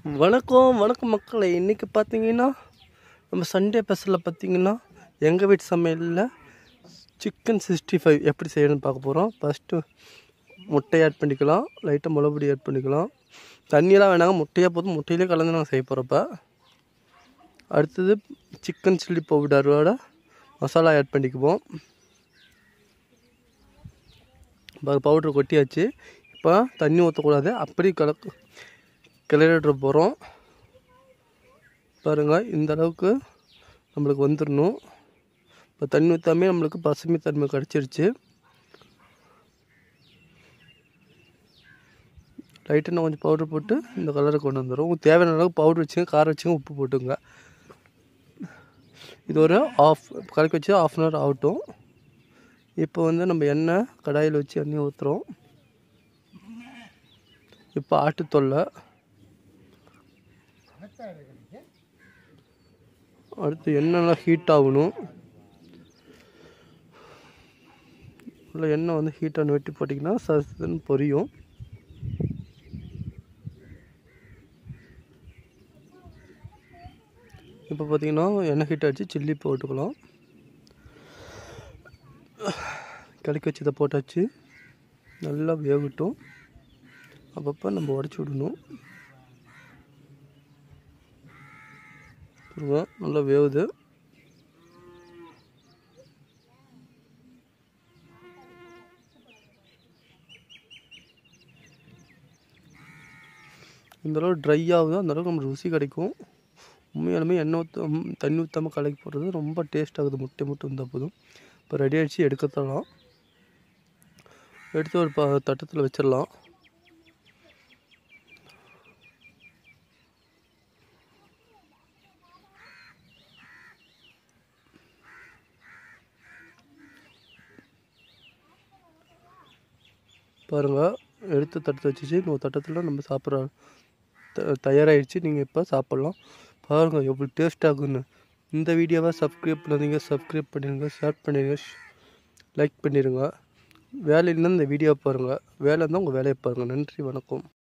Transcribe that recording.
வணக்கம் வணக்கம் மக்களை இன்றைக்கி பார்த்தீங்கன்னா நம்ம சண்டே ஸ்பெஷலில் பார்த்தீங்கன்னா எங்கள் வீட்டு சமையலில் சிக்கன் சிக்ஸ்டி ஃபைவ் எப்படி செய்யணும்னு பார்க்க போகிறோம் ஃபஸ்ட்டு முட்டை ஆட் பண்ணிக்கலாம் லைட்டாக மிளகுடி ஆட் பண்ணிக்கலாம் தண்ணியெல்லாம் வேணாங்க முட்டையாக போதும் முட்டையிலே கலந்து நாங்கள் செய்ய போகிறப்ப அடுத்தது சிக்கன் சில்லி பவுடரோட மசாலா ஆட் பண்ணிக்குவோம் பவுட்ரு கொட்டியாச்சு இப்போ தண்ணி ஊற்றக்கூடாது அப்படி கலக்கு கிளறிட போகிறோம் பாருங்கள் இந்த அளவுக்கு நம்மளுக்கு வந்துடணும் இப்போ தண்ணி ஊற்றாமே நம்மளுக்கு பசுமை தன்மை கிடச்சிருச்சு லைட்டாக நான் கொஞ்சம் பவுட்ரு போட்டு இந்த கலரை கொண்டு வந்துடும் உங்களுக்கு தேவையான அளவுக்கு பவுட்ரு வச்சுங்க காரம் வச்சுங்க உப்பு போட்டுங்க இது ஒரு ஆஃப் கலக்கி வச்சு ஆஃப் அன் ஹவர் ஆகட்டும் இப்போ வந்து நம்ம எண்ணெய் கடாயில் வச்சு எண்ணெய் ஊற்றுறோம் இப்போ ஆட்டுத்தொல்லை அடுத்து எண்ணெய் நல்லா ஹீட் ஆகணும் நல்லா எண்ணெய் வந்து ஹீட்டாக வெட்டி போட்டிங்கன்னா சதுன்னு பொரியும் இப்போ பார்த்தீங்கன்னா எண்ணெய் ஹீட் ஆகிடுச்சு சில்லி போட்டுக்கலாம் கலக்கி வச்சதை போட்டாச்சு நல்லா வேகட்டும் அப்பப்போ நம்ம உடச்சி விடணும் பாருங்க நல்லா வேவுது இந்த அளவு ட்ரை ஆகுதோ அந்த அளவுக்கு நம்ம ருசி கிடைக்கும் உண்மையாலுமே எண்ணெய் ஊற்ற தண்ணி ஊற்றாமல் கலக்கி போடுறது ரொம்ப டேஸ்ட் ஆகுது முட்டை மட்டும் இருந்தால் போதும் இப்போ ரெடி ஆகிடுச்சு எடுக்க தரலாம் எடுத்து ஒரு ப தட்டத்தில் வச்சிடலாம் பாருங்கள் எடுத்து தட்டு வச்சுச்சு இன்னொரு தட்டத்தில் நம்ம சாப்பிட்ற த தயாராகிடுச்சு நீங்கள் இப்போ சாப்பிட்லாம் பாருங்கள் எவ்வளோ டேஸ்ட் ஆகுன்னு இந்த வீடியோவை சப்ஸ்கிரைப் பண்ணாதீங்க சப்ஸ்கிரைப் பண்ணிடுங்க ஷேர் பண்ணிடுங்க லைக் பண்ணிடுங்க வேலை இல்லைன்னா இந்த வீடியோ பாருங்கள் வேலை இருந்தால் உங்கள் வேலையை பாருங்கள் நன்றி வணக்கம்